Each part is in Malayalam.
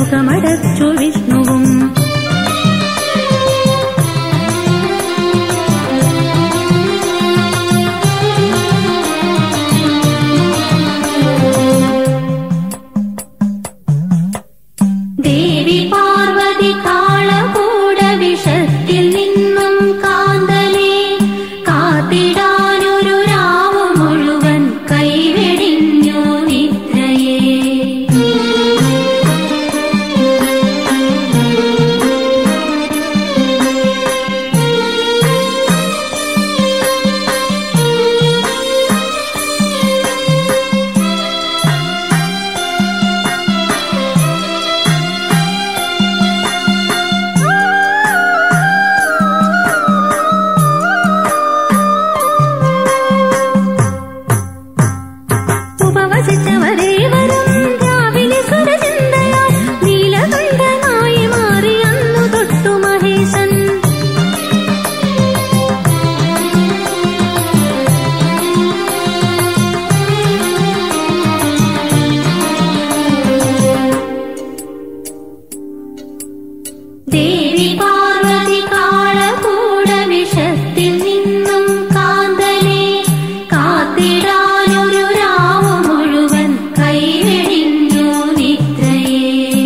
മുഖമടച്ചു വിഷ്ണുവും ദേവി പാർവതി കാളകൂട വിഷത്തിൽ നിന്നും കാന്തനെ കാത്തിടാനൊരു രാവ് മുഴുവൻ കൈവെടിഞ്ഞു നിദ്രയെ ഉപവസിച്ചവരേവരും രാവിലെ സുരചിന്തയാൽ നീലകണ്ഠനായി മാറി അന്നു തൊട്ടു മഹേശൻ ദേവി പാർവതി കാളകൂട വിഷത്തിൽ നിന്നും കാന്തനെ കാത്തിടാനൊരു രാവ് മുഴുവൻ കൈവെടിഞ്ഞു നിദ്രയെ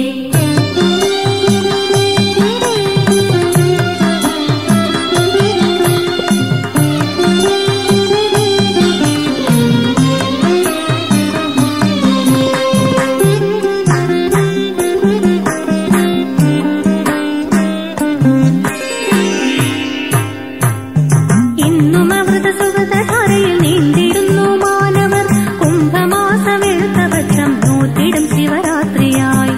ഇന്നും അമൃത സുഗതധാരയിൽ നീണ്ടിടുന്നു മാനവർ കുംഭമാസ വെളുത്തപക്ഷം നോറ്റിടും ശിവരാത്രിയായി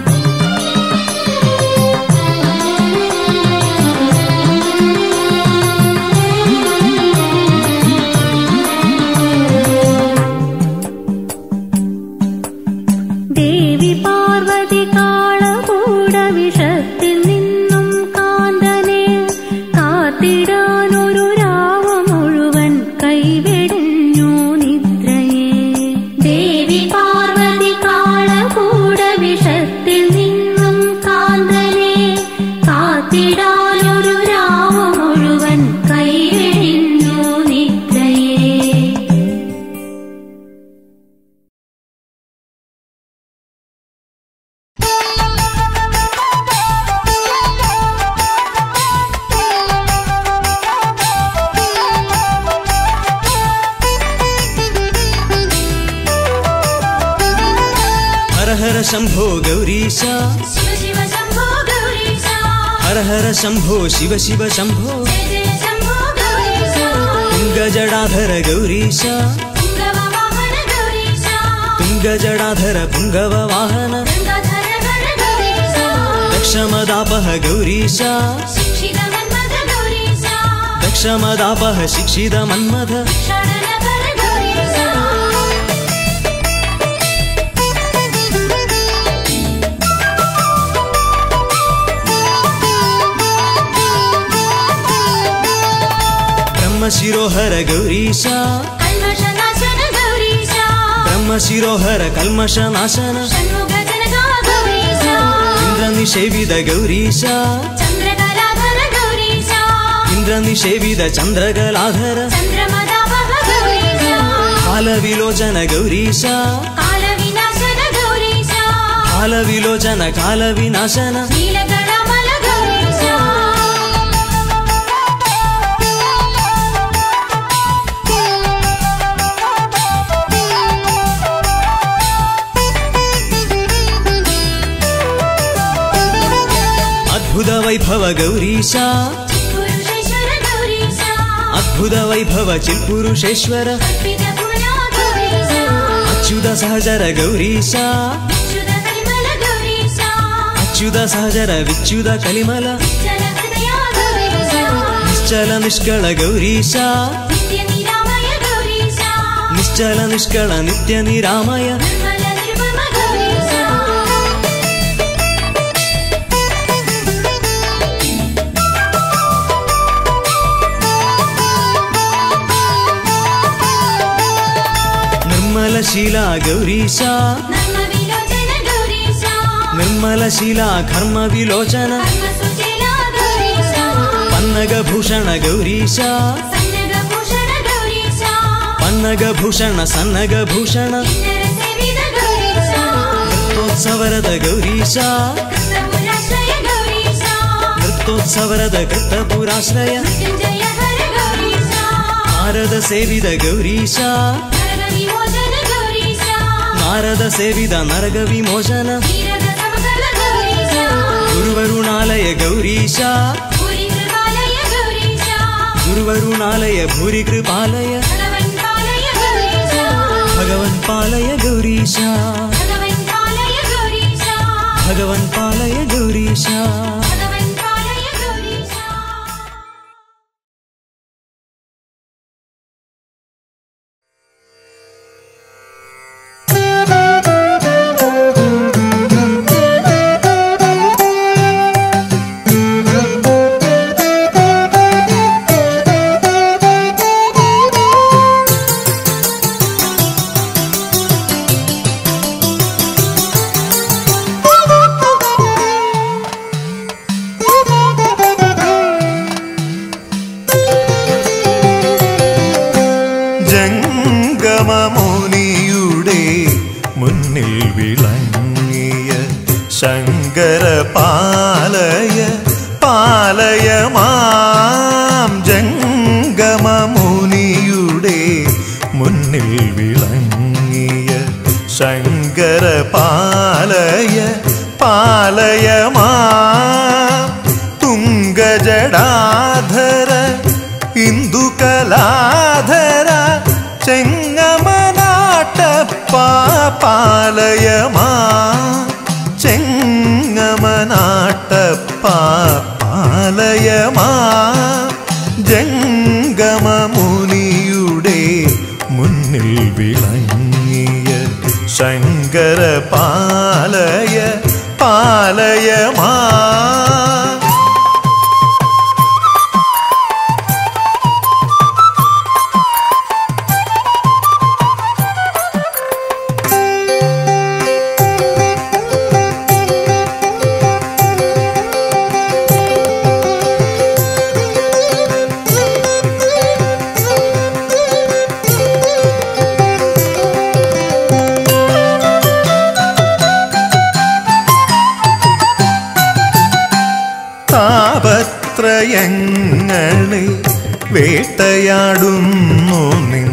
ദേവി പാർവതി കാളകൂട വിഷത്തിൽ നിന്നും കാന്തനെ കാത്തിടാനൊരു രാവ് മുഴുവൻ കൈവെടിഞ്ഞു നിദ്രയെ ദേവി പാർവതി കാളകൂട വിഷത്തിൽ നിന്നും കാന്തനെ കാത്തിടാനൊരു രാവ് മുഴുവൻ കൈവെടിഞ്ഞു നിദ്രയെ हर हर शम्भो गौरीश ശിവ ശിവ ശംഭോ ഗൗരീശ हर हर शम्भो शिव शिव शम्भो ജയ ജയ ശംഭോ ഗൗരീശ तुङ्गजडाधर गौरीश പുംഗവ വാഹന ഗൗരീശ तुङ्गजडाधर पुङ्गव वाहन ഗംഗാധര ഹര ഗൗരീശ दक्षमदापः गौरीश ശിക്ഷിത മന്മഥ ഗൗരീശ दक्षमदापः शिक्षित मन्मथ ഷടന ഹര ഗൗരീശ ब्रह्मशिरोहर गौरीश കൽമഷനാശന ഗൗരീശ ब्रह्मशिरोहर कल्मषनाशन ഷൺമുഖ ജനക ഗൗരീശ इन्द्रनिषेविद गौरीश ചന്ദ്രകലാധര ഗൗരീശ इन्द्रनिषेविद चन्द्रकलाधर ചന്ദ്രമദാപഹ ഗൗരീശ कालविलोचन गौरीश കാലവിനാശന ഗൗരീശ कालविलोचन कालविनाशन നീലകടമല ഗൗരീശ अद्भुत वैभव गौरीश പുരുഷേശ്വര ഗൗരീശ अद्भुत वैभव चिल्पुरुषेश्वर കൽപ്പിത പുരാ ഗൗരീശ अच्युत सहजर गौरीश വിശുദ്ധ കലിമല ഗൗരീശ अच्युत सहजर विच्युत कलिमल ജലഹൃദയ ഗൗരീശ निश्चल निष्कळ गौरीश നിത്യനിരാമയ ഗൗരീശ निश्चल निष्कळ नित्य निरामय നിർമ്മല നിർമ്മമ ഗൗരീശ निर्मलशीला गौरीश നർമ്മവിലോചന ഗൗരീശ നിർമ്മലശില ഘർമ്മവിലോചന ധർമ്മസുശീലാ ഗൗരീശ പന്നഗഭൂഷണ ഗൗരീശ സന്നഗഭൂഷണ ഗൗരീശ പന്നഗഭൂഷണ സന്നഗഭൂഷണ കിന്നരസേവിത ഗൗരീശ നൃത്തോത്സവരത ഗൗരീശ കൃതപുരാശ്രയ ഗൗരീശ നൃത്തോത്സവരത കൃത്തപുരാശ്രയ മൃത്യുഞ്ജയ ഹര ഗൗരീശ നാരദ സേവിത ഗൗരീശ നരകവിമോചന ഗൗരീശ നാരദ സേവിത നരക വിമോചന ക്ഷീരദ സമതല ഗൗരീശ ഗുരുവരുണാലയ ഗൗരീശ ഭൂരി കൃപാലയ ഗൗരീശ ഗുരുവരുണാലയ ഭൂരി കൃപാലയ ഭഗവൻ പാലയ ഗൗരീശ ഭഗവൻ പാലയ ഗൗരീശ ഭഗവൻ പാലയ ഗൗരീശ ഭഗവൻ പാലയ ഗൗരീശ ഭഗവൻ പാലയ ഗൗരീശ ജംഗമമുനിയുടെ മുന്നിൽ വിളങ്ങിയ ശങ്കര പാലയ പാലയ മാം ജംഗമമുനിയുടെ മുന്നിൽ വിളങ്ങിയ ശങ്കര പാലയ പാലയ മാം തുങ്കജടാധര ഇന്ദുകലാധര ചെങ്ങമനാട്ടപ്പാ പാലയമാ ചെങ്ങമനാട്ടപ്പാ പാലയമാ ജംഗമമുനിയുടെ മുന്നിൽ വിളങ്ങിയ ശങ്കര പാലയ പാലയമാ താപത്രയങ്ങളെ വേട്ടയാടുന്നു നിൻ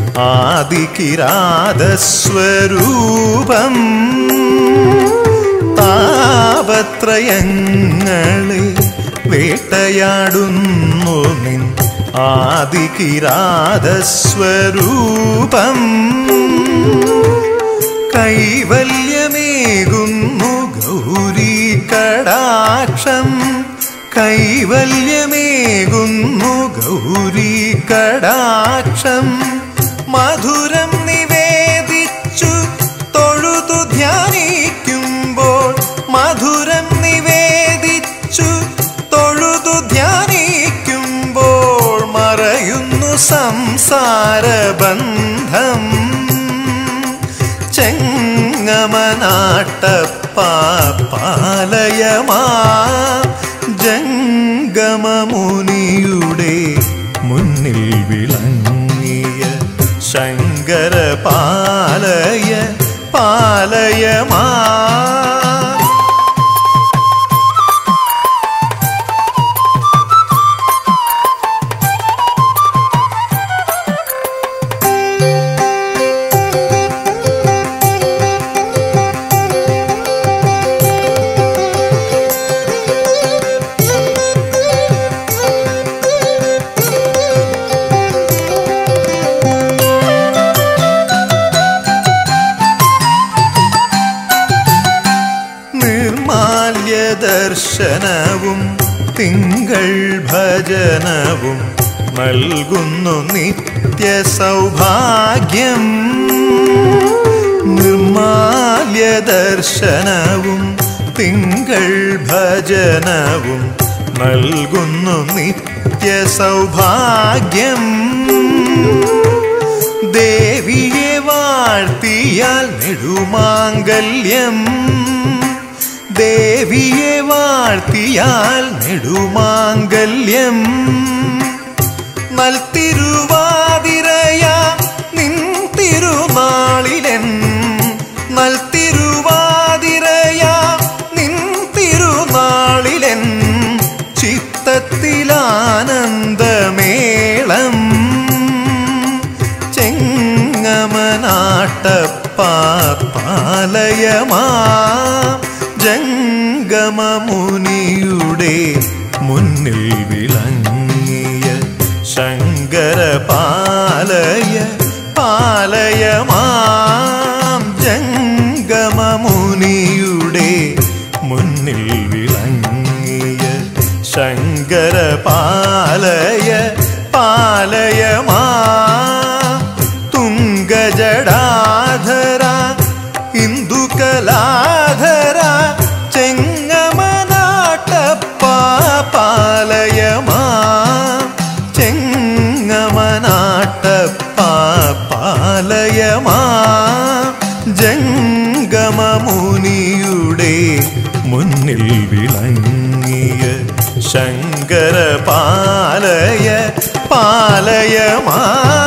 ആദികിരാതസ്വരൂപം താപത്രയങ്ങളെ വേട്ടയാടുന്നു നിൻ ആദികിരാതസ്വരൂപം കൈവല്യമേകുന്നു ഗൗരി കടാക്ഷം കൈവല്യമേകുന്നു ഗൗരി കടാക്ഷം മധുരം നിവേദിച്ചു തൊഴുതു ധ്യാനിക്കുമ്പോൾ മധുരം നിവേദിച്ചു തൊഴുതു ധ്യാനിക്കുമ്പോൾ മറയുന്നു സംസാരബന്ധം ചെങ്ങമനാട്ടപ്പാലയമാ ജംഗമമുനിയുടെ മുന്നിൽ വിളങ്ങിയ ശങ്കര പാലയ പാലയമാ നിർമാല്യ ദർശനവും തിങ്കൾ ഭജനവും നൽകുന്നു നിത്യ സൗഭാഗ്യം നിർമാല്യ ദർശനവും തിങ്കൾ ഭജനവും നൽകുന്നു നിത്യ സൗഭാഗ്യം ദേവിയെ വാഴ്ത്തിയാൽ നെടുമാംഗല്യം ദേവിയെ വാഴ്ത്തിയാൽ നെടുമാംഗല്യം നൽത്തിരുവാതിരയ നിൻ തിരുനാളിലൻ നൽത്തിരുവാതിരയ നിൻ തിരുനാളിലൻ ചിത്തത്തിലാനന്ദമേളം ചെങ്ങമനാട്ടപ്പാലയമാ ജംഗമമുനിയുടെ മുന്നിൽ വിളങ്ങിയ ശങ്കര പാലയ പാലയമാം ജംഗമമുനിയുടെ മുന്നിൽ വിളങ്ങിയ ശങ്കര പാലയ പാലയമാ തുങ്കജടാധര ഇന്ദുകലാധര ചെങ്ങമനാട്ടപ്പാലയമാ ചെങ്ങമനാട്ടപ്പാലയമാ ജംഗമമുനിയുടെ മുന്നിൽ വിളങ്ങിയ ശങ്കര പാലയ പാലയമാ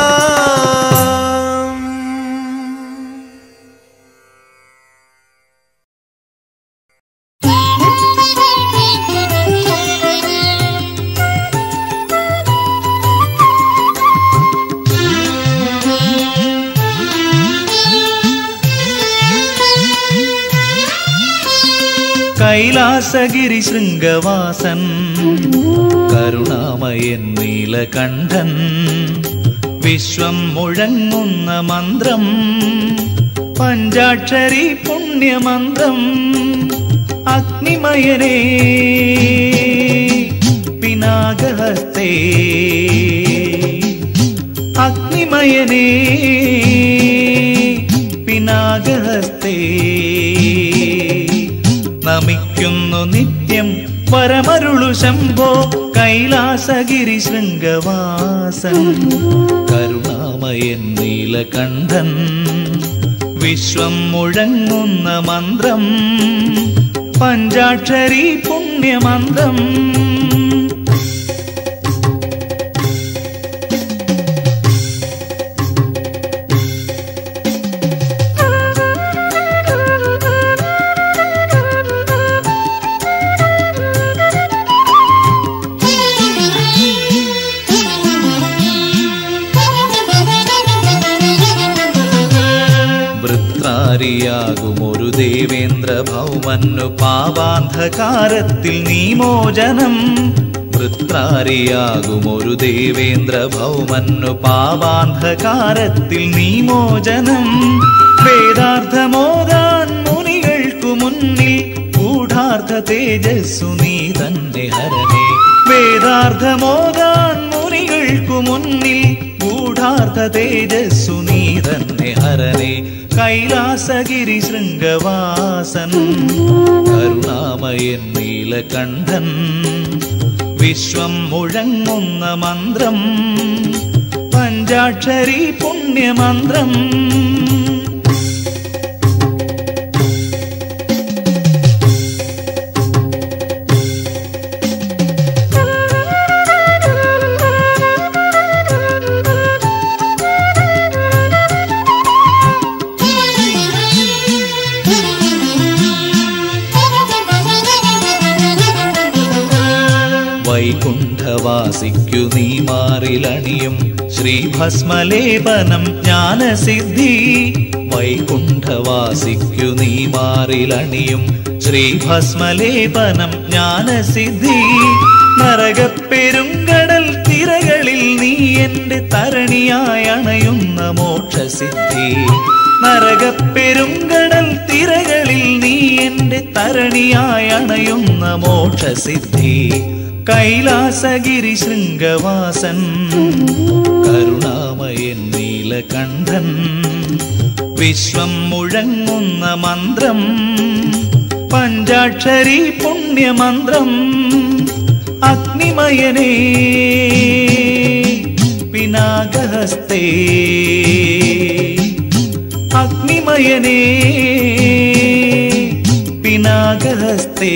കൈലാസഗിരി ശൃംഗവാസൻ കരുണാമയൻ നീലകണ്ഠൻ വിശ്വം മുഴങ്ങുന്ന മന്ത്രം പഞ്ചാക്ഷരി പുണ്യമന്ത്രം അഗ്നിമയനേ പിനാകഹസ്തേ അഗ്നിമയനേ പിനാകഹസ്തേ നമിക്കുന്നു നിത്യം പരമരുളു ശംഭോ കൈലാസഗിരി ശൃംഗവാസൻ കരുണാമയൻ നീലകണ്ഠൻ വിശ്വം മുഴങ്ങുന്ന മന്ത്രം പഞ്ചാക്ഷരി പുണ്യമന്ത്രം വൃത്രാരിയാകും ഒരു ദേവേന്ദ്ര ഭൗമന്നു പാപാന്ധകാരത്തിൽ നീ മോചനം വൃത്രാരിയാകും ഒരു ദേവേന്ദ്ര ഭൗമന്നു പാപാന്ധകാരത്തിൽ നീ മോചനം വേദാർത്ഥമോദാൻ മുനികൾക്കു മുന്നിൽ ഗൂഢാർത്ഥ തേജസ്സു നീ തന്നെ ഹരണേ വേദാർത്ഥമോദാൻ മുനികൾക്കു മുന്നിൽ ഗൂഢാർത്ഥ തേജസ്സു നീ തന്നെ ഹരണേ കൈലാസഗിരി ശൃംഗവാസൻ കരുണാമയൻ നീലകണ്ഠൻ വിശ്വം മുഴങ്ങുന്ന മന്ത്രം പഞ്ചാക്ഷരി പുണ്യമന്ത്രം വൈകുണ്ഠവാസിക്കു നീ മാറിലണിയും ശ്രീഭസ്മലേപനം ജ്ഞാനസിദ്ധി വൈകുണ്ഠവാസിക്കു നീ മാറിലണിയും ശ്രീഭസ്മലേപനം ജ്ഞാനസിദ്ധി നരകപ്പെരുങ്കടൽ തിരകളിൽ നീ എന്റെ തരണിയായി അണയുന്ന മോക്ഷസിദ്ധി നരകപ്പെരുങ്കടൽ തിരകളിൽ നീ എന്റെ തരണിയായി അണയുന്ന മോക്ഷസിദ്ധി കൈലാസഗിരി ശൃംഗവാസൻ കരുണാമയൻ നീലകണ്ഠൻ വിശ്വം മുഴങ്ങുന്ന മന്ത്രം പഞ്ചാക്ഷരി പുണ്യമന്ത്രം അഗ്നിമയനേ പിനാകഹസ്തേ അഗ്നിമയനേ പിനാക നീലനാഗഹസ്തേ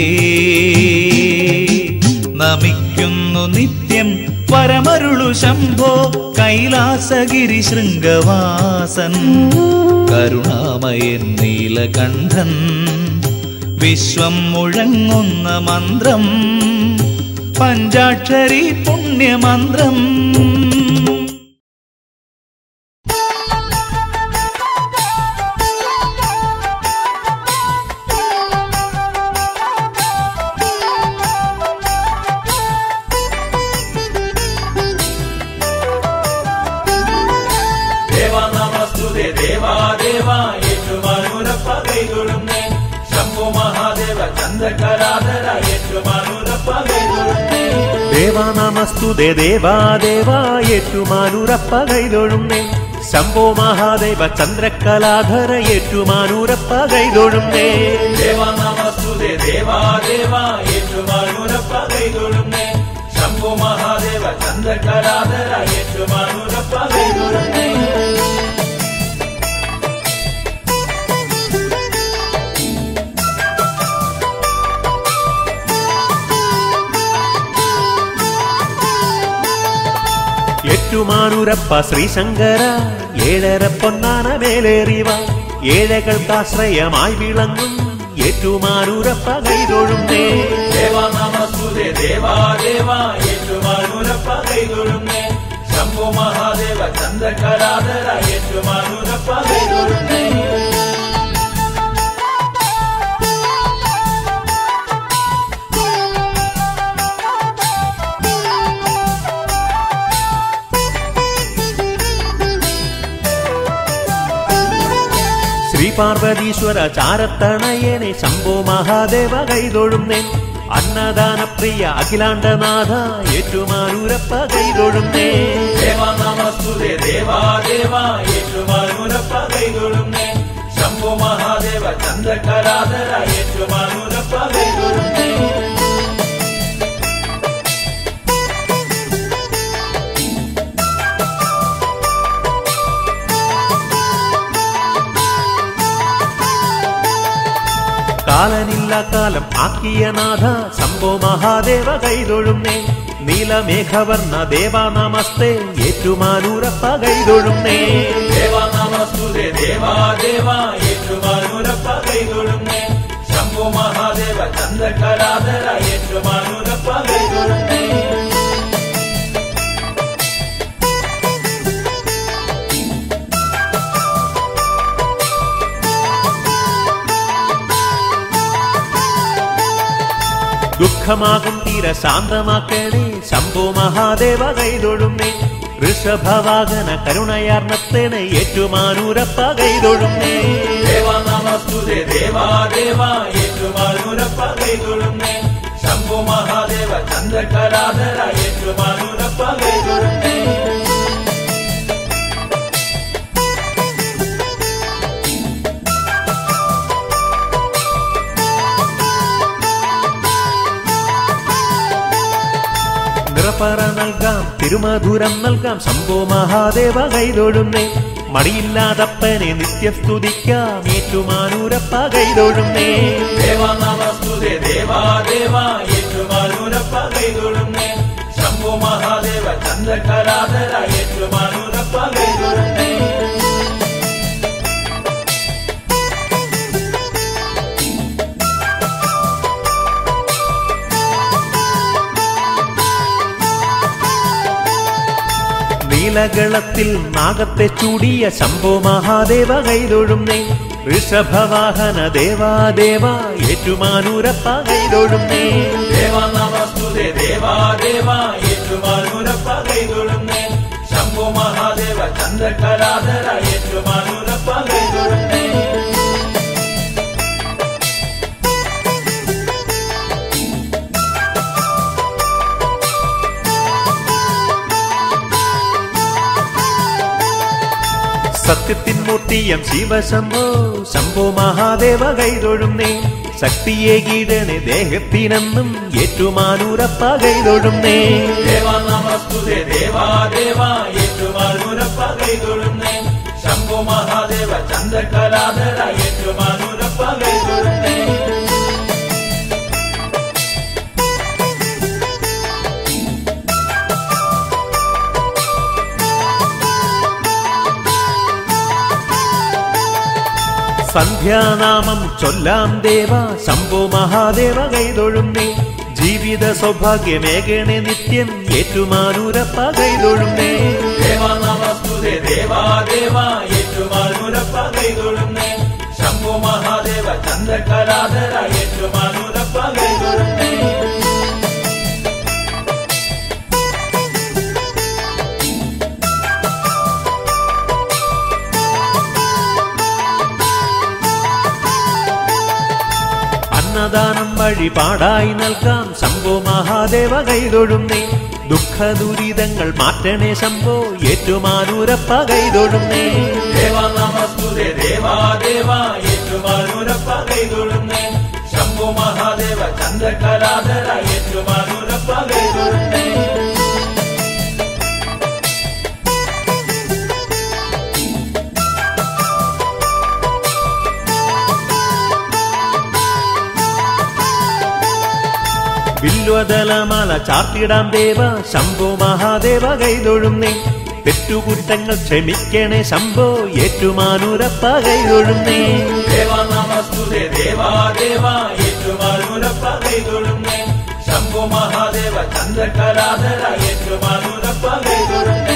നമിക്കുന്നു നിത്യം പരമരുളു ശംഭോ കൈലാസഗിരി ശൃംഗവാസൻ കരുണാമയൻ നീലകണ്ഠൻ വിശ്വം മുഴങ്ങുന്ന മന്ത്രം പഞ്ചാക്ഷരി പുണ്യമന്ത്രം ದೇವ ನಮಸ್ತುದೆ ದೇವ ದೇವ ಎಷ್ಟು ಮಾನೂರಪ್ಪ ಕೈಗೊಳ್ಳುನ್ನೆ ಶಂಭು ಮಹಾದೇವ ಚಂದ್ರಕರಾಧರ ಎಷ್ಟು ಮಾನೂರಪ್ಪ ಕೈಗೊಳ್ಳುನ್ನೆ ദേവാ നമസ്തുതേ ദേവാ ദേവാ ഏറ്റുമാനൂരപ്പ കൈതൊഴുന്നേ ശംഭോ മഹാദേവ ചന്ദ്രകലാധര ഏറ്റുമാനൂരപ്പ കൈതൊഴുന്നേ ದೇವ ನಮಸ್ತುದೆ ದೇವ ದೇವ ಎಷ್ಟು ಮಾನೂರಪ್ಪ ಕೈಗೊಳ್ಳುನ್ನೆ ಶಂಭು ಮಹಾದೇವ ಚಂದ್ರಕರಾಧರ ಎಷ್ಟು ಮಾನೂರಪ್ಪ ಕೈಗೊಳ್ಳುನ್ನೆ ഏറ്റുമാനൂരപ്പ ശ്രീശങ്കര ഏഴര പൊന്നാന മേലേറിവ ഏഴകൾക്കാശ്രയമായി വിളങ്ങും ഏറ്റുമാനൂരപ്പ കൈതൊഴുന്നേ ದೇವ ನಮಸ್ತುದೆ ದೇವ ದೇವ ಎಷ್ಟು ಮಾನೂರಪ್ಪ ಕೈಗೊಳ್ಳುನ್ನೆ ಶಂಭು ಮಹಾದೇವ ಚಂದ್ರಕರಾಧರ ಎಷ್ಟು ಮಾನೂರಪ್ಪ ಕೈಗೊಳ್ಳುನ್ನೆ ശ്രീ പാർവതീശ്വര ചാരത്തണയനെ ശംഭോ മഹാദേവ കൈതൊഴുന്നേ അന്നദാന പ്രിയ അഖിലാണ്ടനാഥ ഏറ്റുമാനൂരപ്പ കൈതൊഴുന്നേ ದೇವ ನಮಸ್ತುದೆ ದೇವ ದೇವ ಎಷ್ಟು ಮಾನೂರಪ್ಪ ಕೈಗೊಳ್ಳುನ್ನೆ ಶಂಭು ಮಹಾದೇವ ಚಂದ್ರಕರಾಧರ ಎಷ್ಟು ಮಾನೂರಪ್ಪ ಕೈಗೊಳ್ಳುನ್ನೆ കാലനില്ല കാലം ആക്കിയ നാഥ ശംഭോ മഹാദേവ കൈതൊഴുന്നേ നീലമേഘവർണ്ണ ദേവാ നമസ്തേ ഏറ്റുമാനൂരപ്പ കൈതൊഴുന്നേ ದೇವ ನಮಸ್ತುದೆ ದೇವ ದೇವ ಎಷ್ಟು ಮಾನೂರಪ್ಪ ಕೈಗೊಳ್ಳುನ್ನೆ ಶಂಭು ಮಹಾದೇವ ಚಂದ್ರಕರಾಧರ ಎಷ್ಟು ಮಾನೂರಪ್ಪ ಕೈಗೊಳ್ಳುನ್ನೆ ദുഃഖമാകും തീര ശാന്തമാക്കണേ ശംഭോ മഹാദേവ കൈതൊഴുന്നേ ഋഷഭവാഹന കരുണയാർന്നത്തേനെ ഏറ്റുമാനൂരപ്പ കൈതൊഴുന്നേ ದೇವ ನಮಸ್ತುದೆ ದೇವ ದೇವ ಎಷ್ಟು ಮಾನೂರಪ್ಪ ಕೈಗೊಳ್ಳುನ್ನೆ ಶಂಭು ಮಹಾದೇವ ಚಂದ್ರಕರಾಧರ ಎಷ್ಟು ಮಾನೂರಪ್ಪ ಕೈಗೊಳ್ಳುನ್ನೆ നിറപ്പറ നൽകാം തിരുമധുരം നൽകാം ശംഭോ മഹാദേവ കൈതൊഴുന്നേ മടിയില്ലാതപ്പനെ നിത്യസ്തുതിക്കാം ഏറ്റുമാനൂരപ്പ കൈതൊഴുന്നേ ದೇವ ನಮಸ್ತುದೆ ದೇವ ದೇವ ಎಷ್ಟು ಮಾನೂರಪ್ಪ ಕೈಗೊಳ್ಳುನ್ನೆ ಶಂಭು ಮಹಾದೇವ ಚಂದ್ರಕರಾಧರ ಎಷ್ಟು ಮಾನೂರಪ್ಪ ಕೈಗೊಳ್ಳುನ್ನೆ നീലകളത്തിൽ നാഗത്തെ ചൂടിയ ശംഭോ മഹാദേവ കൈതൊഴുന്നേ ഋഷഭവാഹന ദേവാദേവ ഏറ്റുമാനൂരപ്പ കൈതൊഴുന്നേ ದೇವ ನಮಸ್ತುದೆ ದೇವ ದೇವ ಎಷ್ಟು ಮಾನೂರಪ್ಪ ಕೈಗೊಳ್ಳುನ್ನೆ ಶಂಭು ಮಹಾದೇವ ಚಂದ್ರಕರಾಧರ ಎಷ್ಟು ಮಾನೂರಪ್ಪ ಕೈಗೊಳ್ಳುನ್ನೆ സത്യത്തിൻ മൂർത്തിയം ശിവശംഭോ ശംഭോ മഹാദേവ കൈതൊഴുന്നേ ശക്തിയെ കീഴനെ ദേഹത്തിനെന്നും ഏറ്റുമാനൂരപ്പ കൈതൊഴുന്നേ ದೇವ ನಮಸ್ತುದೆ ದೇವ ದೇವ ಎಷ್ಟು ಮಾನೂರಪ್ಪ ಕೈಗೊಳ್ಳುನ್ನೆ ಶಂಭು ಮಹಾದೇವ ಚಂದ್ರಕಲಾಧರ ಎಷ್ಟು ಮಾನೂರಪ್ಪ ಕೈಗೊಳ್ಳುನ್ನೆ സന്ധ്യാനാമം ചൊല്ലാം ദേവ ശംഭോ മഹാദേവ കൈതൊഴുന്നേ ജീവിത സൗഭാഗ്യമേകണേ നിത്യം ഏറ്റുമാനൂരപ്പ കൈതൊഴുന്നേ ദേവാ നമസ്തുതേ ദേവാ ദേവാ ഏറ്റുമാനൂരപ്പ കൈതൊഴുന്നേ ശംഭു മഹാദേവ ചന്ദ്രകലാധര ഏറ്റുമാനൂരപ്പ കൈതൊഴുന്നേ അന്നദാനം വഴിപാടായി നൽകാം ശംഭോ മഹാദേവ കൈതൊഴുന്നേ ദുഃഖ ദുരിതങ്ങൾ മാറ്റണേ ശംഭോ ഏറ്റുമാനൂരപ്പ കൈതൊഴുന്നേ ദേവാ നമസ്തുതേ ദേവാ ദേവാ ഏറ്റുമാനൂരപ്പ കൈതൊഴുന്നേ ശംഭു മഹാദേവ ചന്ദ്രകലാധര ഏറ്റുമാനൂരപ്പ കൈതൊഴുന്നേ വില്വതലമല ചാർത്തിടാം ദേവ ശംഭോ മഹാദേവ കൈതൊഴുന്നേ തെറ്റുകുറ്റങ്ങൾ ക്ഷമിക്കണേ ശംഭോ ഏറ്റുമാനൂരപ്പ കൈതൊഴുന്നേ ദേവാ നമസ്തുതേ ദേവാ ദേവാ ഏറ്റുമാനൂരപ്പ കൈതൊഴുന്നേ ശംഭു മഹാദേവ ചന്ദ്രകലാധര ഏറ്റുമാനൂരപ്പ കൈതൊഴുന്നേ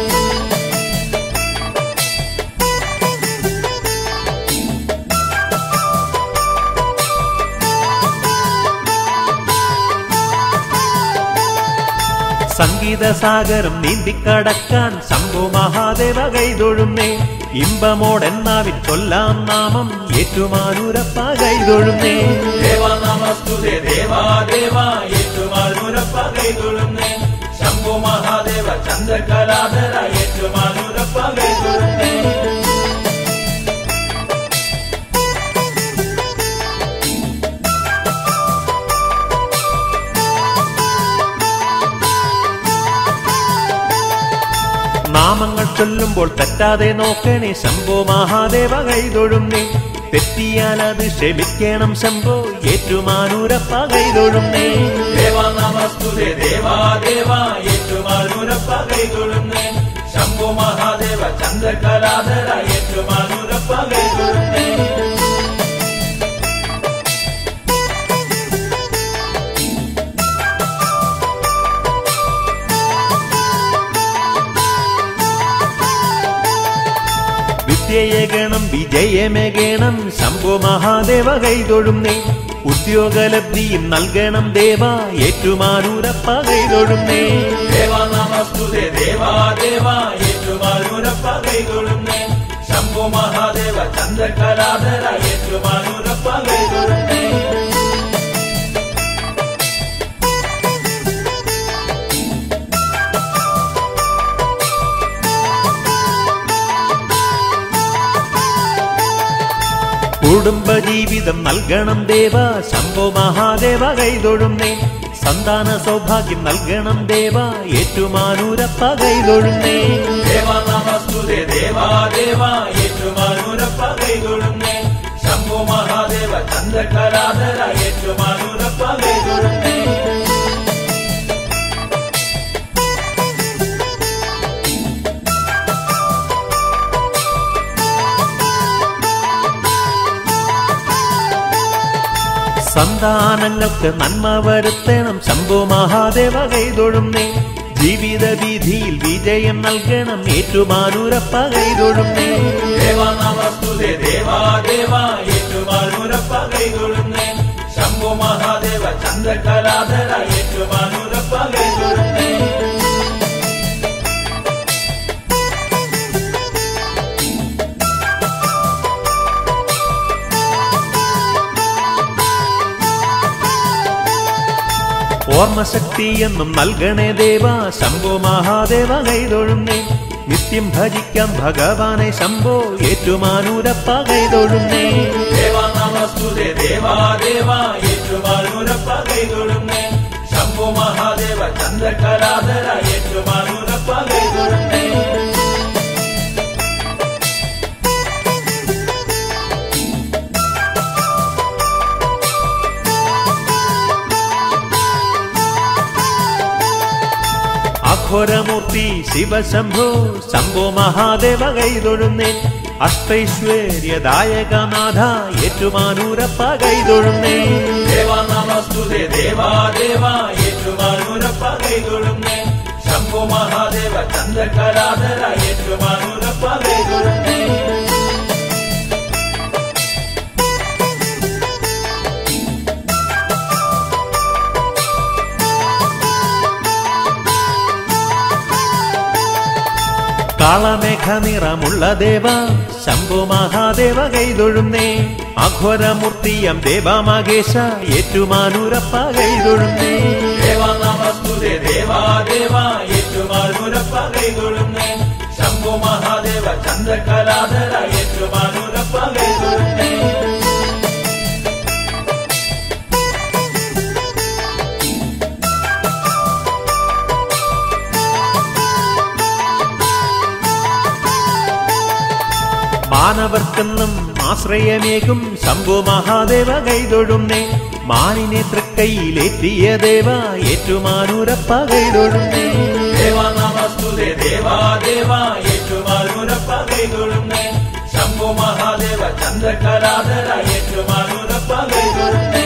സംഗീത സാഗരം നീന്തിക്കടക്കാൻ ശംഭോ മഹാദേവ കൈതൊഴുന്നേ ഇമ്പമോടെന്നാവിൽ ചൊല്ലാം നാമം ഏറ്റുമാനൂരപ്പ കൈതൊഴുന്നേ ദേവാ നമസ്തുതേ ദേവാ ദേവാ ഏറ്റുമാനൂരപ്പ കൈതൊഴുന്നേ ശംഭു മഹാദേവ ചന്ദ്രകലാധര ഏറ്റുമാനൂരപ്പ കൈതൊഴുന്നേ നാമങ്ങൾ ചൊല്ലുമ്പോൾ തെറ്റാതെ നോക്കണേ ശംഭോ മഹാദേവ കൈതൊഴുന്നേ തെറ്റിയാൽ അത് ക്ഷമിക്കണം ശംഭോ ഏറ്റുമാനൂരപ്പ കൈതൊഴുന്നേ ദേവാ നമസ്തുതേ ദേവാ ദേവാ ഏറ്റുമാനൂരപ്പ കൈതൊഴുന്നേ ശംഭു മഹാദേവ ചന്ദ്രകലാധര ഏറ്റുമാനൂരപ്പ കൈതൊഴുന്നേ വിദ്യയേകണം വിജയമേകണം ശംഭോ മഹാദേവ കൈതൊഴുന്നേ ഉദ്യോഗലബ്ധിയും നൽകണം ദേവ ഏറ്റുമാനൂരപ്പ കൈതൊഴുന്നേ ദേവാ നമസ്തുതേ ദേവാ ദേവാ ഏറ്റുമാനൂരപ്പ കൈതൊഴുന്നേ ശംഭു മഹാദേവ ചന്ദ്രകലാധര ഏറ്റുമാനൂരപ്പ കൈതൊഴുന്നേ കുടുംബജീവിതം നൽകണം ദേവ ശംഭോ മഹാദേവ കൈതൊഴുന്നേ സന്താന സൗഭാഗ്യം നൽകണം ദേവ ഏറ്റുമാനൂരപ്പ കൈതൊഴുന്നേ ദേവാ നമസ്തുതേ ദേവാ ദേവാ ഏറ്റുമാനൂരപ്പ കൈതൊഴുന്നേ ശംഭു മഹാദേവ ചന്ദ്രകലാധര ഏറ്റുമാനൂരപ്പ കൈതൊഴുന്നേ സന്താനങ്ങൾക്ക് നന്മ വരുത്തണം ശംഭോ മഹാദേവ കൈതൊഴുന്നേ ജീവിത വീതിയിൽ വിജയം നൽകണം ഏറ്റുമാനൂരപ്പ കൈതൊഴുന്നേ ദേവാ നമസ്തുതേ ദേവാ ദേവാ ഏറ്റുമാനൂരപ്പ കൈതൊഴുന്നേ ശംഭു മഹാദേവ ചന്ദ്രകലാധര ഏറ്റുമാനൂരപ്പ കൈതൊഴുന്നേ ഓർമ്മശക്തി എന്നും നൽകണേ ദേവ ശംഭോ മഹാദേവ കൈതൊഴുന്നേ നിത്യം ഭജിക്കാം ഭഗവാനെ ശംഭോ ഏറ്റുമാനൂരപ്പ കൈതൊഴുന്നേ ദേവാ നമസ്തുതേ ദേവാ ദേവാ ഏറ്റുമാനൂരപ്പ കൈതൊഴുന്നേ ശംഭു മഹാദേവ ചന്ദ്രകലാധര ഏറ്റുമാനൂരപ്പ കൈതൊഴുന്നേ അഘോരമൂർത്തി ശിവശംഭോ ശംഭോ മഹാദേവ കൈതൊഴുന്നേ അഷ്ടൈശ്വര്യദായകനാഥ ഏറ്റുമാനൂരപ്പ കൈതൊഴുന്നേ ദേവാ നമസ്തുതേ ദേവാ ദേവാ ഏറ്റുമാനൂരപ്പ കൈതൊഴുന്നേ ശംഭു മഹാദേവ ചന്ദ്രകലാധര ഏറ്റുമാനൂരപ്പ കൈതൊഴുന്നേ കാളമേഘ നിറമുള്ള ദേവ ശംഭു മഹാദേവ കൈതൊഴുന്നേ അഘോരമൂർത്തിയം ദേവമകേശ ഏറ്റുമാനൂരപ്പ കൈതൊഴുന്നേ ദേവാ നമസ്തുതേ ദേവാ ദേവാ ഏറ്റുമാനൂരപ്പ കൈതൊഴുന്നേ ശംഭു മഹാദേവ ചന്ദ്രകലാധര ഏറ്റുമാനൂരപ്പ കൈതൊഴുന്നേ മാനവർക്കെന്നും ആശ്രയമേകും ശംഭു മഹാദേവ കൈതൊഴുന്നേ മാനിനെ തൃക്കൈയിലേറ്റിയ ദേവ ഏറ്റുമാനൂരപ്പ കൈതൊഴുന്നേ ദേവാ നമസ്തുതേ ദേവാ ദേവാ ഏറ്റുമാനൂരപ്പ കൈതൊഴുന്നേ ശംഭു മഹാദേവ ചന്ദ്രകലാധര ഏറ്റുമാനൂരപ്പ കൈതൊഴുന്നേ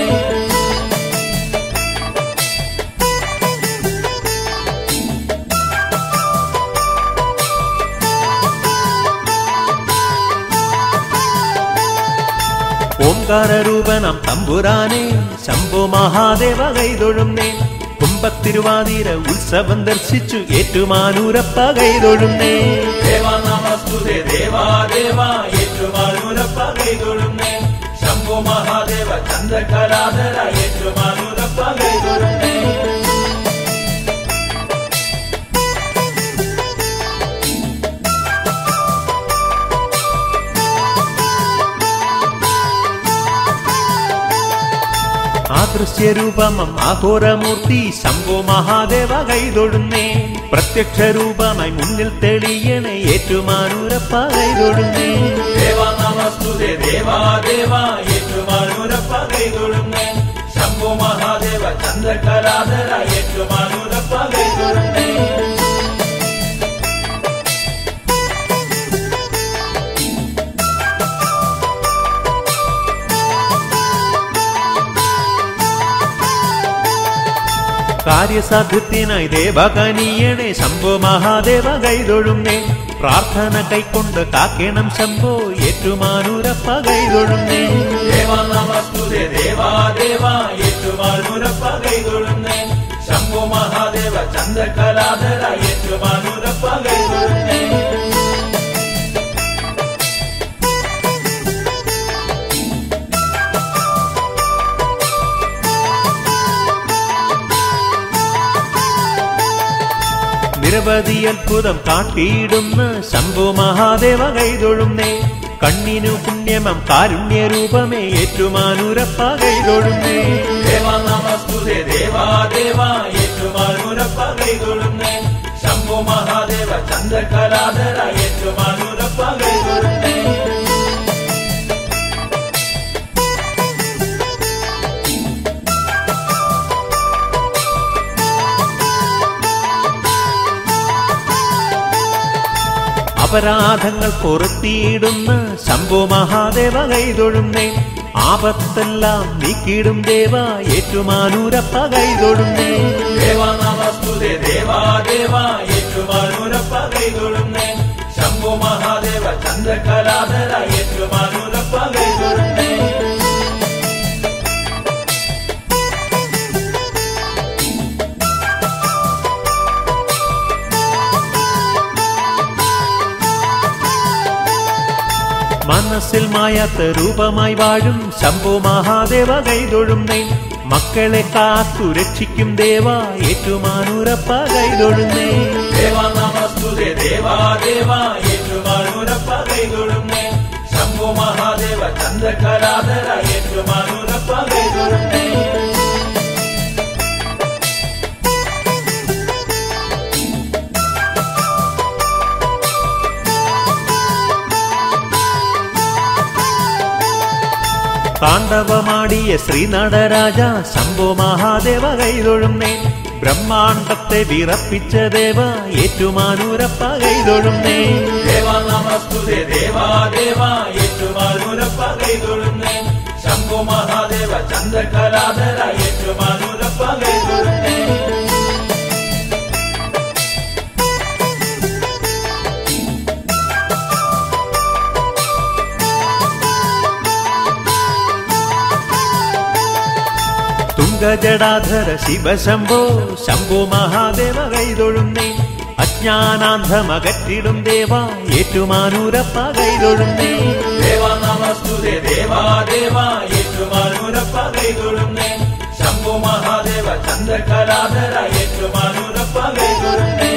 ഓംകാരരൂപനം തമ്പുരാനെ ശംഭു മഹാദേവ കൈതൊഴുന്നേ കുംഭത്തിരുവാതിര ഉത്സവം ദർശിച്ചു ഏറ്റുമാനൂരപ്പ കൈതൊഴുന്നേ ദേവാ നമസ്തുതേ ദേവാ ദേവാ ഏറ്റുമാനൂരപ്പ കൈതൊഴുന്നേ ശംഭു മഹാദേവ ചന്ദ്രകലാധര ഏറ്റുമാനൂരപ്പ കൈതൊഴുന്നേ ആദൃശ്യരൂപമം ആഘോരമൂർത്തി ശംഭു മഹാദേവ കൈതൊഴുന്നേ പ്രത്യക്ഷ രൂപമായി മുന്നിൽ തെളിയണേ ഏറ്റുമാനൂരപ്പ കൈതൊഴുന്നേ ദേവാ നമസ്തുതേ ദേവാ ദേവാ ഏറ്റുമാനൂരപ്പ കൈതൊഴുന്നേ ശംഭു മഹാദേവ ചന്ദ്രകലാധര ഏറ്റുമാനൂരപ്പ കൈതൊഴുന്നേ കാര്യസാധ്യത്തിനായി ദേവകനീയണേ ശംഭു മഹാദേവ കൈതൊഴുന്നേ പ്രാർത്ഥന കൈക്കൊണ്ട് കാക്കണം ശംഭോ ഏറ്റുമാനൂരപ്പ കൈതൊഴുന്നേ ദേവാ നമസ്തുതേ ദേവാ ദേവാ ഏറ്റുമാനൂരപ്പ കൈതൊഴുന്നേ ശംഭു മഹാദേവ ചന്ദ്രകലാധര ഏറ്റുമാനൂരപ്പ കൈതൊഴുന്നേ നിരവധി അത്ഭുതം കാട്ടിയിടുന്ന ശംഭു മഹാദേവ കൈതൊഴുന്നേ കണ്ണിനു പുണ്യമം കാരുണ്യരൂപമേ ഏറ്റുമാനൂരപ്പ കൈതൊഴുന്നേ ദേവാ നമസ്തുതേ ദേവാ ദേവാ ഏറ്റുമാനൂരപ്പ കൈതൊഴുന്നേ ശംഭു മഹാദേവ ചന്ദ്രകലാധര ഏറ്റുമാനൂരപ്പ കൈതൊഴുന്നേ അപരാധങ്ങൾ പൊറുത്തിയിടുന്ന ശംഭു മഹാദേവ കൈതൊഴുന്നേ ആപത്തെല്ലാം നീക്കിയിടും ദേവ ഏറ്റുമാനൂരപ്പ കൈതൊഴുന്നേ ദേവാ നമസ്തുതേ ദേവാ ദേവാ ഏറ്റുമാനൂരപ്പ കൈതൊഴുന്നേ ശംഭു മഹാദേവ ചന്ദ്രകലാധര ഏറ്റുമാനൂരപ്പ കൈതൊഴുന്നേ മനസ്സിൽ മായാത്ത രൂപമായി വാഴും ശംഭു മഹാദേവ കൈതൊഴുന്നേ മക്കളെ കാത്തു രക്ഷിക്കും ദേവ ഏറ്റുമാനൂരപ്പ കൈതൊഴുന്നേ ദേവാ നമസ്തുതേ ദേവാ ദേവാ ഏറ്റുമാനൂരപ്പ കൈതൊഴുന്നേ ശംഭു മഹാദേവ ചന്ദ്രകലാധര ഏറ്റുമാനൂരപ്പ കൈതൊഴുന്നേ താണ്ഡവമാടിയ ശ്രീനടരാജ ശംഭു മഹാദേവ കൈതൊഴുന്നേ ബ്രഹ്മാണ്ടത്തെ വിറപ്പിച്ച ദേവ ഏറ്റുമാനൂരപ്പ കൈതൊഴുന്നേ ദേവ നമസ്തുതേ ദേവാ ദേവ ഏറ്റുമാനൂരപ്പ കൈതൊഴുന്നേ ശംഭു മഹാദേവ ചന്ദ്രകലാധര ഏറ്റുമാനൂരപ്പ കൈതൊഴുന്നേ തുങ്കജടാധര ശിവശംഭോ ശംഭോ മഹാദേവ കൈതൊഴുന്നേ അജ്ഞാനാന്ധമകറ്റിടും ദേവ ഏറ്റുമാനൂരപ്പ കൈതൊഴുന്നേ ദേവ നമസ്തുതേ ദേവാ ദേവ ഏറ്റുമാനൂരപ്പ കൈതൊഴുന്നേ ശംഭു മഹാദേവ ചന്ദ്രകലാധര ഏറ്റുമാനൂരപ്പ കൈതൊഴുന്നേ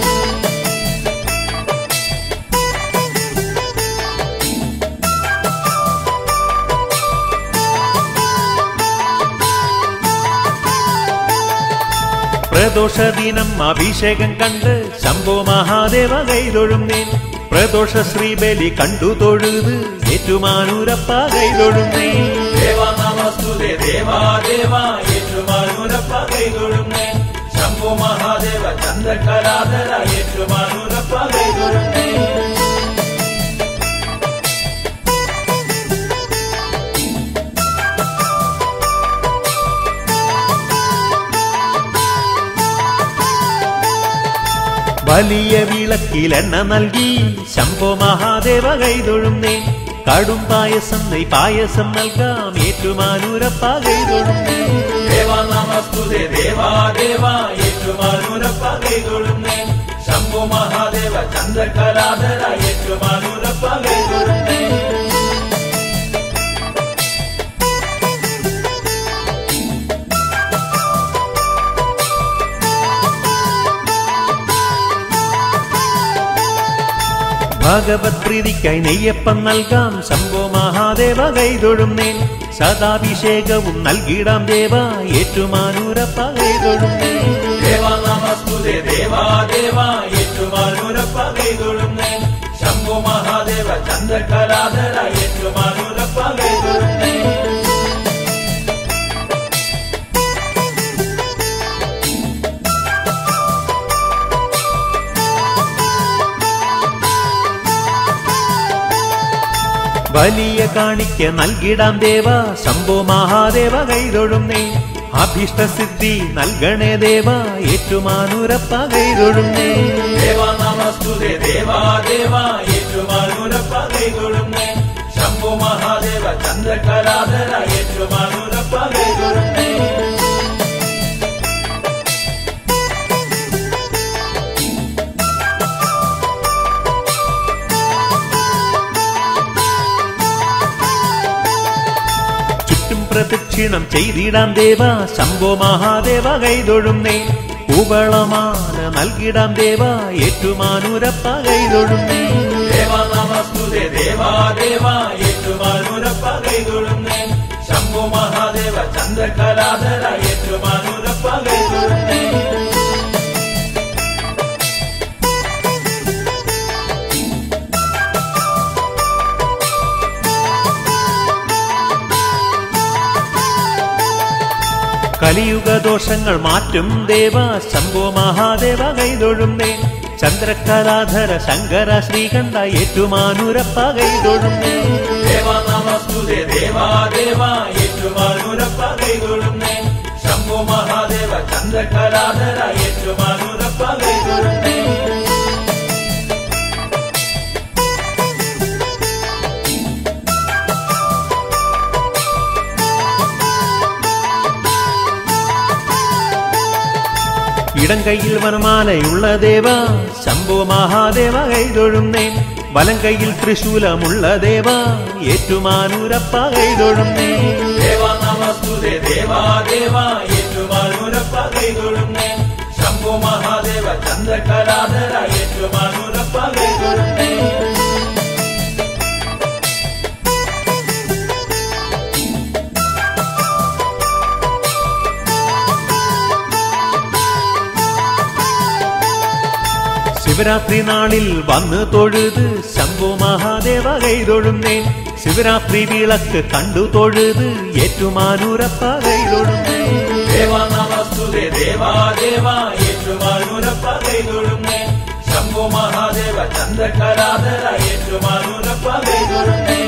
പ്രദോഷ ദിനം അഭിഷേകം കണ്ട് ശംഭോ മഹാദേവ കൈതൊഴുന്നേ പ്രദോഷ ശ്രീബലി കണ്ടു തൊഴുത് ഏറ്റുമാനൂരപ്പ കൈതൊഴുന്നേ ദേവ നമസ്തുതേ ദേവാ ദേവ ഏറ്റുമാനൂരപ്പ കൈതൊഴുന്നേ ശംഭു മഹാദേവ ചന്ദ്രകലാധര ഏറ്റുമാനൂരപ്പ കൈതൊഴുന്നേ വലിയ വിളക്കിലെണ്ണ നൽകി ശംഭോ മഹാദേവ കൈതൊഴുന്നേ കടും പായസം നെയ് പായസം നൽകാം ഏറ്റുമാനൂരപ്പ കൈതൊഴുന്നേ ദേവ നമസ്തുതേ ദേവാ ദേവ ഏറ്റുമാനൂരപ്പ കൈതൊഴുന്നേ ശംഭു മഹാദേവ ചന്ദ്രകലാധര ഏറ്റുമാനൂരപ്പ കൈതൊഴുന്നേ ഭഗവത് പ്രീതിക്കായി നെയ്യപ്പം നൽകാം ശംഭോ മഹാദേവ കൈതൊഴുന്നേ സദാഭിഷേകവും നൽകിടാം ദേവ ഏറ്റുമാനൂരപ്പ കൈതൊഴുന്നേ ദേവ നമസ്തുതേ ദേവാ ദേവ ഏറ്റുമാനൂരപ്പ കൈതൊഴുന്നേ ശംഭു മഹാദേവ ചന്ദ്രകലാധര ഏറ്റുമാനൂരപ്പ കൈതൊഴുന്നേ വലിയ കാണിക്ക നൽകിടാം ദേവ ശംഭോ മഹാദേവ കൈതൊഴുന്നേ അഭിഷ്ടസിദ്ധി നൽകണേ ദേവ ഏറ്റുമാനൂരപ്പ കൈതൊഴുന്നേ ദേവ നമസ്തുതേ ദേവാ ദേവ ഏറ്റുമാനൂരപ്പ കൈതൊഴുന്നേ ശംഭു മഹാദേവ ചന്ദ്രകലാധര ഏറ്റുമാനൂരപ്പ കൈതൊഴുന്നേ ചുറ്റും പ്രദക്ഷിണം ചെയ്തിടാം ദേവ ശംഭോ മഹാദേവ കൈതൊഴുന്നേ കുവളമാന നൽകിടാം ദേവ ഏറ്റുമാനൂരപ്പ കൈതൊഴുന്നേ ദേവ നമസ്തുതേ ദേവാ ദേവ ഏറ്റുമാനൂരപ്പ കൈതൊഴുന്നേ ശംഭു മഹാദേവ ചന്ദ്രകലാധര ഏറ്റുമാനൂരപ്പ കൈതൊഴുന്നേ കലിയുഗ ദോഷങ്ങൾ മാറ്റും ദേവ ശംഭോ മഹാദേവ കൈതൊഴുന്നേ ചന്ദ്രകലാധര ശങ്കര ശ്രീകണ്ഠ ഏറ്റുമാനൂരപ്പ കൈതൊഴുന്നേ ദേവ നമസ്തുതേ ദേവാ ദേവ ഏറ്റുമാനൂരപ്പ കൈതൊഴുന്നേ ശംഭു മഹാദേവ ചന്ദ്രകലാധര ഏറ്റുമാനൂരപ്പ കൈതൊഴുന്നേ ഇടം കയ്യിൽ വനമാലയുള്ള ദേവ ശംഭോ മഹാദേവ കൈതൊഴുന്നേ വലം കയ്യിൽ ത്രിശൂലമുള്ള ദേവ ഏറ്റുമാനൂരപ്പ കൈതൊഴുന്നേ ദേവ നമസ്തുതേ ദേവാ ദേവ ഏറ്റുമാനൂരപ്പ കൈതൊഴുന്നേ ശംഭു മഹാദേവ ചന്ദ്രകലാധര ഏറ്റുമാനൂരപ്പ കൈതൊഴുന്നേ ശിവരാത്രി നാളിൽ വന്ന് തൊഴുത് ശംഭു മഹാദേവ കൈതൊഴുന്നേ ശിവരാത്രി വിളക്ക് കണ്ടു തൊഴുത് ഏറ്റുമാനൂരപ്പ കൈതൊഴുന്നേ ദേവ നമസ്തുതേ നമസ്തുതേ ദേവാദേവ ഏറ്റുമാനൂരപ്പ കൈതൊഴുന്നേ ശംഭോ മഹാദേവ ചന്ദ്രകലാധര ഏറ്റുമാനൂരപ്പ കൈതൊഴുന്നേ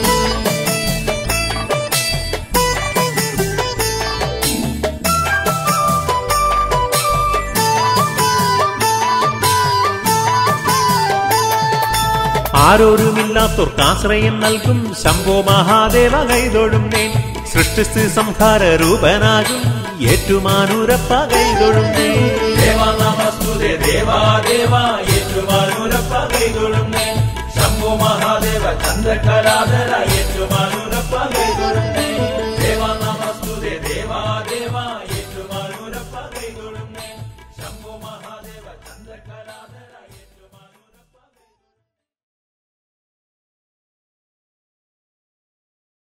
ആരോരുമില്ലാത്തോർക്കാശ്രയം നൽകും ശംഭോ മഹാദേവ കൈതൊഴുന്നേ സൃഷ്ടിസ്ഥി സംഹാര രൂപനാകും ഏറ്റുമാനൂരപ്പ കൈതൊഴുന്നേ ദേവ നമസ്തുതേ ദേവാദേവ ഏറ്റുമാനൂരപ്പ കൈതൊഴുന്നേ ശംഭോ മഹാദേവ ചന്ദ്രകലാധര ഏറ്റുമാനൂരപ്പ കൈതൊഴുന്നേ ദേവ നമസ്തുതേ ദേവാദേവ ഏറ്റുമാനൂരപ്പ കൈതൊഴുന്നേ ശംഭോ മഹാദേവ ചന്ദ്രകലാധര